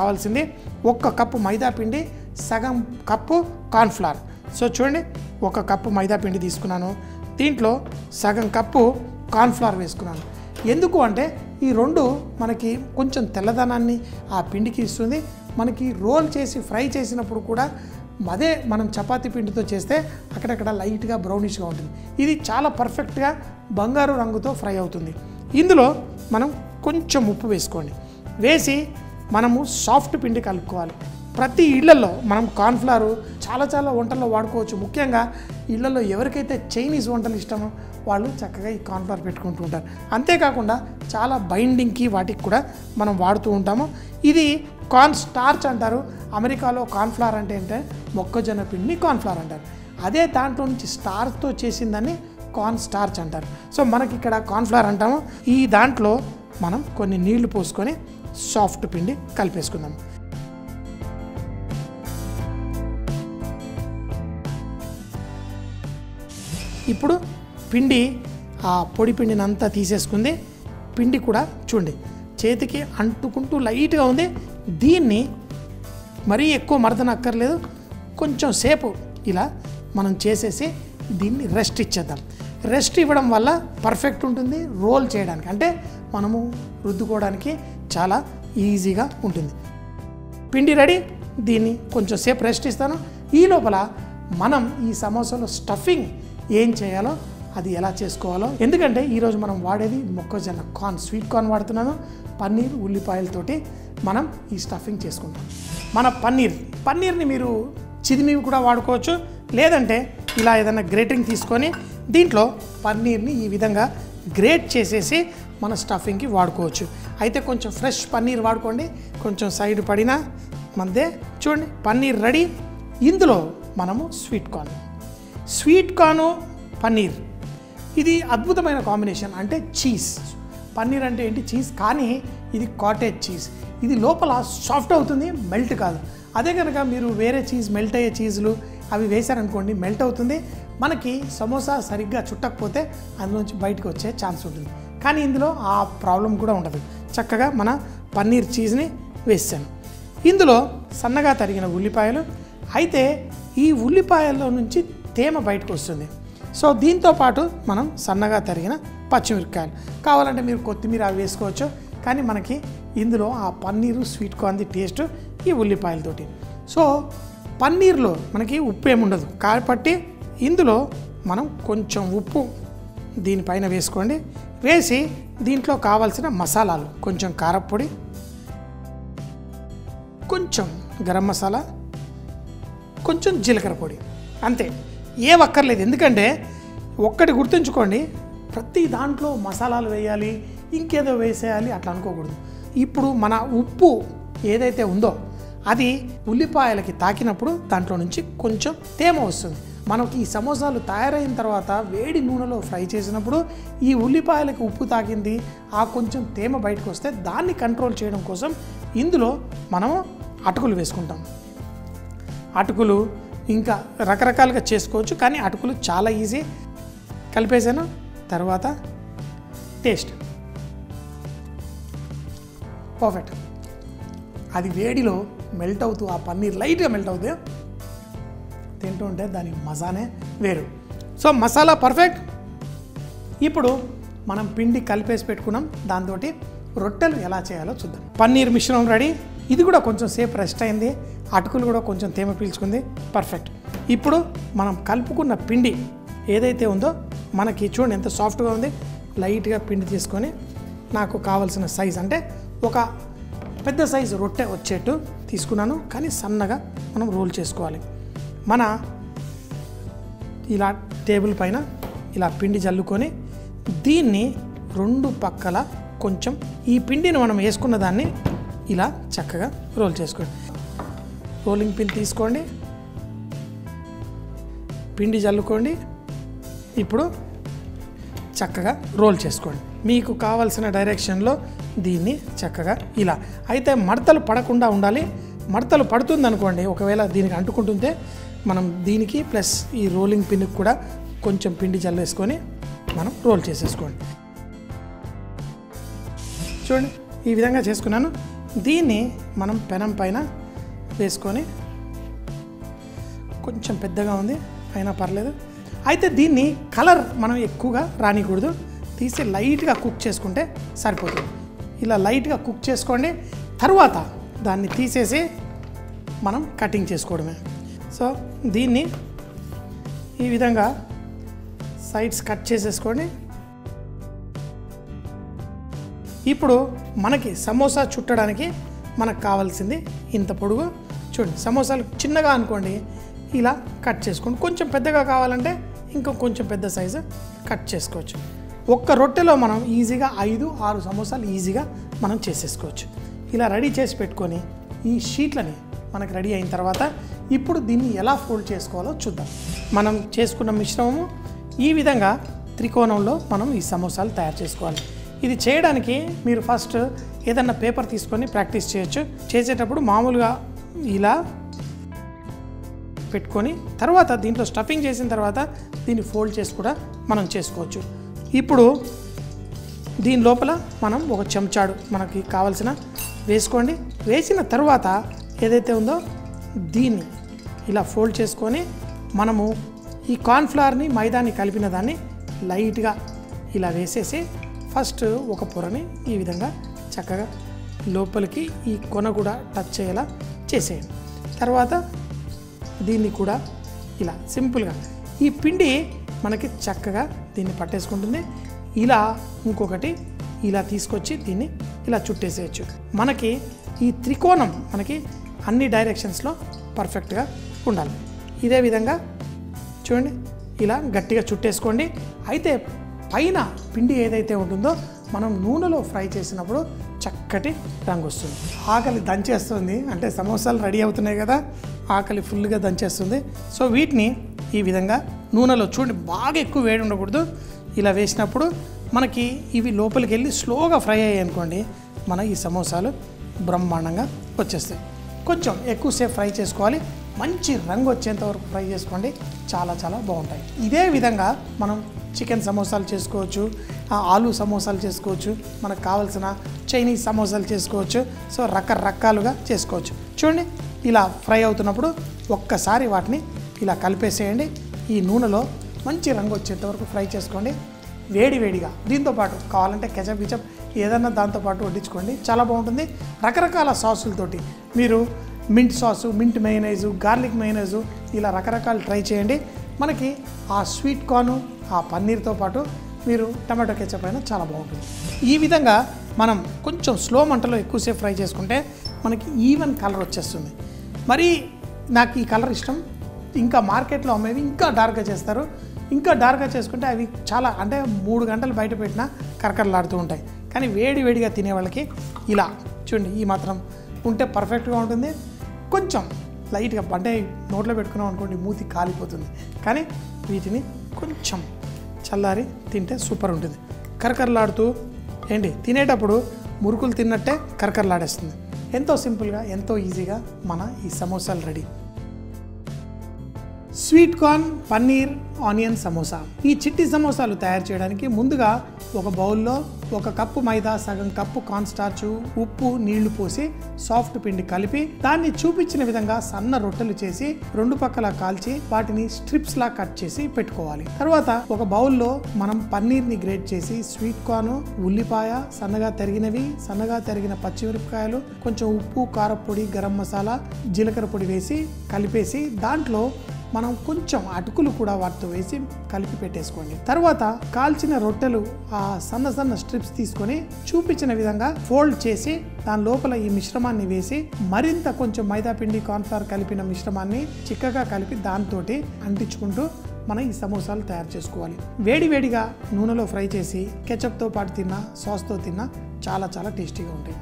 కావాల్సింది ఒక్క కప్పు మైదా పిండి సగం కప్పు కార్న్ఫ్లవర్ సో చూడండి ఒక కప్పు మైదా పిండి తీసుకున్నాను దీంట్లో సగం కప్పు కార్న్ఫ్లవర్ వేసుకున్నాను ఎందుకు అంటే ఈ రెండు మనకి కొంచెం తెల్లదనాన్ని ఆ పిండికి ఇస్తుంది మనకి రోల్ చేసి ఫ్రై చేసినప్పుడు కూడా అదే మనం చపాతీ పిండితో చేస్తే అక్కడక్కడ లైట్గా బ్రౌనిష్గా ఉంటుంది ఇది చాలా పర్ఫెక్ట్గా బంగారు రంగుతో ఫ్రై అవుతుంది ఇందులో మనం కొంచెం ఉప్పు వేసుకోండి వేసి మనము సాఫ్ట్ పిండి కలుపుకోవాలి ప్రతి ఇళ్లలో మనం కార్న్ఫ్లవర్ చాలా చాలా వంటల్లో వాడుకోవచ్చు ముఖ్యంగా ఇళ్లలో ఎవరికైతే చైనీస్ వంటలు ఇష్టమో వాళ్ళు చక్కగా ఈ కార్న్ఫ్లవర్ పెట్టుకుంటూ ఉంటారు అంతేకాకుండా చాలా బైండింగ్కి వాటికి కూడా మనం వాడుతూ ఉంటాము ఇది కార్న్ స్టార్చ్ అంటారు అమెరికాలో కార్న్ఫ్లవర్ అంటే ఏంటంటే మొక్కజొన్న పిండిని కార్న్ఫ్లవర్ అంటారు అదే దాంట్లో నుంచి స్టార్చ్తో చేసిందని కార్న్ స్టార్చ్ అంటారు సో మనకి ఇక్కడ కార్న్ఫ్లవర్ అంటాము ఈ దాంట్లో మనం కొన్ని నీళ్లు పోసుకొని సాఫ్ట్ పిండి కలిపేసుకుందాం ఇప్పుడు పిండి ఆ పొడి పిండిని అంతా తీసేసుకుంది పిండి కూడా చూడండి చేతికి అంటుకుంటూ లైట్గా ఉంది దీన్ని మరీ ఎక్కువ మరదన అక్కర్లేదు కొంచెం సేపు ఇలా మనం చేసేసి దీన్ని రెస్ట్ ఇచ్చేద్దాం రెస్ట్ ఇవ్వడం వల్ల పర్ఫెక్ట్ ఉంటుంది రోల్ చేయడానికి అంటే మనము రుద్దుకోవడానికి చాలా ఈజీగా ఉంటుంది పిండి రెడీ దీన్ని కొంచెం సేపు రెస్ట్ ఇస్తాను ఈ లోపల మనం ఈ సమోసాలో స్టఫింగ్ ఏం చేయాలో అది ఎలా చేసుకోవాలో ఎందుకంటే ఈరోజు మనం వాడేది మొక్కజొన్న కార్న్ స్వీట్ కార్న్ వాడుతున్నాను పన్నీర్ ఉల్లిపాయలతోటి మనం ఈ స్టఫింగ్ చేసుకుంటాం మన పన్నీర్ పన్నీర్ని మీరు చిదిమివి కూడా వాడుకోవచ్చు లేదంటే ఇలా ఏదైనా గ్రేటింగ్ తీసుకొని దీంట్లో పన్నీర్ని ఈ విధంగా గ్రేట్ చేసేసి మన స్టఫింగ్కి వాడుకోవచ్చు అయితే కొంచెం ఫ్రెష్ పన్నీర్ వాడుకోండి కొంచెం సైడ్ పడినా మనదే చూడండి పన్నీర్ రెడీ ఇందులో మనము sweet corn sweet corn paneer ఇది అద్భుతమైన కాంబినేషన్ అంటే చీజ్ పన్నీర్ అంటే ఏంటి చీజ్ కానీ ఇది కాటేజ్ చీజ్ ఇది లోపల సాఫ్ట్ అవుతుంది మెల్ట్ కాదు అదే కనుక మీరు వేరే చీజ్ మెల్ట్ అయ్యే చీజులు అవి వేశారనుకోండి మెల్ట్ అవుతుంది మనకి సమోసా సరిగ్గా చుట్టకపోతే అందులోంచి బయటకు వచ్చే ఛాన్స్ ఉంటుంది కానీ ఇందులో ఆ ప్రాబ్లం కూడా ఉండదు చక్కగా మన పన్నీర్ చీజ్ని వేసాను ఇందులో సన్నగా తరిగిన ఉల్లిపాయలు అయితే ఈ ఉల్లిపాయల్లో నుంచి తేమ బయటకు వస్తుంది సో దీంతో పాటు మనం సన్నగా తరిగిన పచ్చిమిరపకాయలు కావాలంటే మీరు కొత్తిమీర అవి వేసుకోవచ్చు కానీ మనకి ఇందులో ఆ పన్నీరు స్వీట్ కార్న్ది టేస్ట్ ఈ ఉల్లిపాయలతోటి సో పన్నీర్లో మనకి ఉప్పు ఏముండదు కాబట్టి ఇందులో మనం కొంచెం ఉప్పు దీనిపైన వేసుకోండి వేసి దీంట్లో కావాల్సిన మసాలాలు కొంచెం కారప్పొడి కొంచెం గరం మసాలా కొంచెం జీలకర్ర పొడి అంతే ఏ ఒక్కర్లేదు ఎందుకంటే ఒక్కటి గుర్తుంచుకోండి ప్రతి దాంట్లో మసాలాలు వేయాలి ఇంకేదో వేసేయాలి అట్లా అనుకోకూడదు ఇప్పుడు మన ఉప్పు ఏదైతే ఉందో అది ఉల్లిపాయలకి తాకినప్పుడు దాంట్లో నుంచి కొంచెం తేమ వస్తుంది మనకి ఈ సమోసాలు తయారైన తర్వాత వేడి నూనెలో ఫ్రై చేసినప్పుడు ఈ ఉల్లిపాయలకి ఉప్పు తాకింది ఆ కొంచెం తేమ బయటకు వస్తే దాన్ని కంట్రోల్ చేయడం కోసం ఇందులో మనము అటుకులు వేసుకుంటాం అటుకులు ఇంకా రకరకాలుగా చేసుకోవచ్చు కానీ అటుకులు చాలా ఈజీ కలిపేసాను తర్వాత టేస్ట్ పర్ఫెక్ట్ అది వేడిలో మెల్ట్ అవుతూ ఆ పన్నీర్ లైట్గా మెల్ట్ అవుతుంది తింటూ ఉంటే దాని మజానే వేరు సో మసాలా పర్ఫెక్ట్ ఇప్పుడు మనం పిండి కలిపేసి పెట్టుకున్నాం దాంతో రొట్టెలు ఎలా చేయాలో చూద్దాం పన్నీర్ మిశ్రమం రెడీ ఇది కూడా కొంచెం సేపు రెస్ట్ అయింది అటుకులు కూడా కొంచెం తేమ పీల్చుకుంది పర్ఫెక్ట్ ఇప్పుడు మనం కలుపుకున్న పిండి ఏదైతే ఉందో మనకి చూడండి ఎంత సాఫ్ట్గా ఉంది లైట్గా పిండి తీసుకొని నాకు కావాల్సిన సైజ్ అంటే ఒక పెద్ద సైజు రొట్టె వచ్చేట్టు తీసుకున్నాను కానీ సన్నగా మనం రోల్ చేసుకోవాలి మన ఇలా టేబుల్ పైన ఇలా పిండి జల్లుకొని దీన్ని రెండు పక్కల కొంచెం ఈ పిండిని మనం వేసుకున్న దాన్ని ఇలా చక్కగా రోల్ చేసుకోండి రోలింగ్ పిన్ తీసుకోండి పిండి జల్లుకోండి ఇప్పుడు చక్కగా రోల్ చేసుకోండి మీకు కావలసిన డైరెక్షన్లో దీన్ని చక్కగా ఇలా అయితే మడతలు పడకుండా ఉండాలి మడతలు పడుతుంది అనుకోండి ఒకవేళ దీనికి అంటుకుంటుంటే మనం దీనికి ప్లస్ ఈ రోలింగ్ పిన్కి కూడా కొంచెం పిండి చల్లేసుకొని మనం రోల్ చేసేసుకోండి చూడండి ఈ విధంగా చేసుకున్నాను దీన్ని మనం పెనం పైన వేసుకొని కొంచెం పెద్దగా ఉంది అయినా పర్లేదు అయితే దీన్ని కలర్ మనం ఎక్కువగా రానికూడదు తీసి లైట్గా కుక్ చేసుకుంటే సరిపోతుంది ఇలా లైట్గా కుక్ చేసుకోండి తర్వాత దాన్ని తీసేసి మనం కటింగ్ చేసుకోవడమే సో దీన్ని ఈ విధంగా సైడ్స్ కట్ చేసేసుకోండి ఇప్పుడు మనకి సమోసా చుట్టడానికి మనకు కావాల్సింది ఇంత పొడుగు చూడండి సమోసాలు చిన్నగా అనుకోండి ఇలా కట్ చేసుకోండి కొంచెం పెద్దగా కావాలంటే ఇంకా కొంచెం పెద్ద సైజు కట్ చేసుకోవచ్చు ఒక్క రొట్టెలో మనం ఈజీగా ఐదు ఆరు సమోసాలు ఈజీగా మనం చేసేసుకోవచ్చు ఇలా రెడీ చేసి పెట్టుకొని ఈ షీట్లని మనకు రెడీ అయిన తర్వాత ఇప్పుడు దీన్ని ఎలా ఫోల్డ్ చేసుకోవాలో చూద్దాం మనం చేసుకున్న మిశ్రమము ఈ విధంగా త్రికోణంలో మనం ఈ సమోసాలు తయారు చేసుకోవాలి ఇది చేయడానికి మీరు ఫస్ట్ ఏదన్నా పేపర్ తీసుకొని ప్రాక్టీస్ చేయొచ్చు చేసేటప్పుడు మామూలుగా ఇలా పెట్టుకొని తర్వాత దీంట్లో స్టఫింగ్ చేసిన తర్వాత దీన్ని ఫోల్డ్ చేసి కూడా మనం చేసుకోవచ్చు ఇప్పుడు దీని లోపల మనం ఒక చెంచాడు మనకి కావలసిన వేసుకోండి వేసిన తర్వాత ఏదైతే ఉందో దీన్ని ఇలా ఫోల్డ్ చేసుకొని మనము ఈ కార్న్ఫ్లవర్ని మైదాని కలిపిన దాన్ని లైట్గా ఇలా వేసేసి ఫస్ట్ ఒక పొరని ఈ విధంగా చక్కగా లోపలికి ఈ కొన కూడా టచ్ అయ్యేలా చేసేయండి తర్వాత దీన్ని కూడా ఇలా సింపుల్గా ఈ పిండి మనకి చక్కగా దీన్ని పట్టేసుకుంటుంది ఇలా ఇంకొకటి ఇలా తీసుకొచ్చి దీన్ని ఇలా చుట్టేసేయచ్చు మనకి ఈ త్రికోణం మనకి అన్ని డైరెక్షన్స్లో పర్ఫెక్ట్గా ఉండాలి ఇదే విధంగా చూడండి ఇలా గట్టిగా చుట్టేసుకోండి అయితే పైన పిండి ఏదైతే ఉంటుందో మనం నూనెలో ఫ్రై చేసినప్పుడు చక్కటి రంగు వస్తుంది ఆకలి దంచేస్తుంది అంటే సమోసాలు రెడీ అవుతున్నాయి కదా ఆకలి ఫుల్గా దంచేస్తుంది సో వీటిని ఈ విధంగా నూనెలో చూడండి బాగా ఎక్కువ వేడి ఉండకూడదు ఇలా వేసినప్పుడు మనకి ఇవి లోపలికి వెళ్ళి స్లోగా ఫ్రై అయ్యాయి అనుకోండి మన ఈ సమోసాలు బ్రహ్మాండంగా వచ్చేస్తాయి కొంచెం ఎక్కువసేపు ఫ్రై చేసుకోవాలి మంచి రంగు వచ్చేంత వరకు ఫ్రై చేసుకోండి చాలా చాలా బాగుంటాయి ఇదే విధంగా మనం చికెన్ సమోసాలు చేసుకోవచ్చు ఆ, ఆలు సమోసాలు చేసుకోవచ్చు మనకు కావాల్సిన చైనీస్ సమోసాలు చేసుకోవచ్చు సో రకరకాలుగా చేసుకోవచ్చు చూడండి ఇలా ఫ్రై అవుతున్నప్పుడు ఒక్కసారి వాటిని ఇలా కలిపేసేయండి ఈ నూనెలో మంచి రంగు వచ్చేంత వరకు ఫ్రై చేసుకోండి వేడి వేడిగా దీంతో పాటు కావాలంటే కెచప్ గిచప్ ఏదన్నా దాంతో పాటు వడ్డించుకోండి చాలా బాగుంటుంది రకరకాల సాసులతోటి మీరు mint sauce mint mayonnaise garlic mayonnaise ఇలా రకరకాలు ట్రై చేయండి మనకి ఆ స్వీట్ కార్న్ ఆ పన్నీర్తో పాటు మీరు టమాటో కెచప్ అయినా చాలా బాగుంటుంది ఈ విధంగా మనం కొంచెం స్లో మంటలో ఎక్కువసేపు ఫ్రై చేసుకుంటే మనకి ఈవెన్ కలర్ వచ్చేస్తుంది మరి నాకు ఈ కలర్ ఇష్టం ఇంకా మార్కెట్లో అమ్మేవి ఇంకా డార్క్గా చేస్తారు ఇంకా డార్క్గా చేసుకుంటే అవి చాలా అంటే మూడు గంటలు బయట పెట్టినా కరకరలాడుతూ ఉంటాయి కానీ వేడి వేడిగా తినే వాళ్ళకి ఇలా చూడండి ఈ మాత్రం ఉంటే పర్ఫెక్ట్గా ఉంటుంది కొంచెం లైట్గా అంటే నోట్లో పెట్టుకున్నాం అనుకోండి మూతి కాలిపోతుంది కానీ వీటిని కొంచెం చల్లారి తింటే సూపర్ ఉంటుంది కరకరలాడుతూ ఏంటి తినేటప్పుడు మురుకులు తిన్నట్టే కరకరలాడేస్తుంది ఎంతో సింపుల్గా ఎంతో ఈజీగా మన ఈ సమోసాలు ready sweet corn paneer onion samosa ఈ చిట్టి సమోసాలు తయారు చేయడానికి ముందుగా ఒక బౌల్లో ఒక కప్పు మైదా సగం కప్పు కార్న్ స్టార్చ్ ఉప్పు నీళ్లు పోసి సాఫ్ట్ పిండి కలిపి దాన్ని చూపించిన విధంగా సన్న రొట్టెలు చేసి రెండు పక్కల కాల్చి వాటిని స్ట్రిప్స్ లా కట్ చేసి పెట్టుకోవాలి తర్వాత ఒక బౌల్లో మనం పన్నీర్ ని గ్రేట్ చేసి స్వీట్ కార్న్ ఉల్లిపాయ సన్నగా తరిగినవి సన్నగా తరిగిన పచ్చిమిరపకాయలు కొంచెం ఉప్పు కారపొడి గరం మసాలా జీలకర్ర పొడి వేసి కలిపేసి దాంట్లో మనం కొంచెం అటుకులు కూడా వాటితో వేసి కలిపి పెట్టేసుకోండి తర్వాత కాల్చిన రొట్టెలు ఆ సన్న సన్న స్ట్రిప్స్ తీసుకొని చూపించిన విధంగా ఫోల్డ్ చేసి దాని లోపల ఈ మిశ్రమాన్ని వేసి మరింత కొంచెం మైదా పిండి కార్న్ఫ్లవర్ కలిపిన మిశ్రమాన్ని చిక్కగా కలిపి దాంతో అంటించుకుంటూ మనం ఈ సమోసాలు తయారు చేసుకోవాలి వేడి వేడిగా నూనెలో ఫ్రై చేసి కెచప్తో పాటు తిన్నా సాస్తో తిన్నా చాలా చాలా టేస్టీగా ఉంటాయి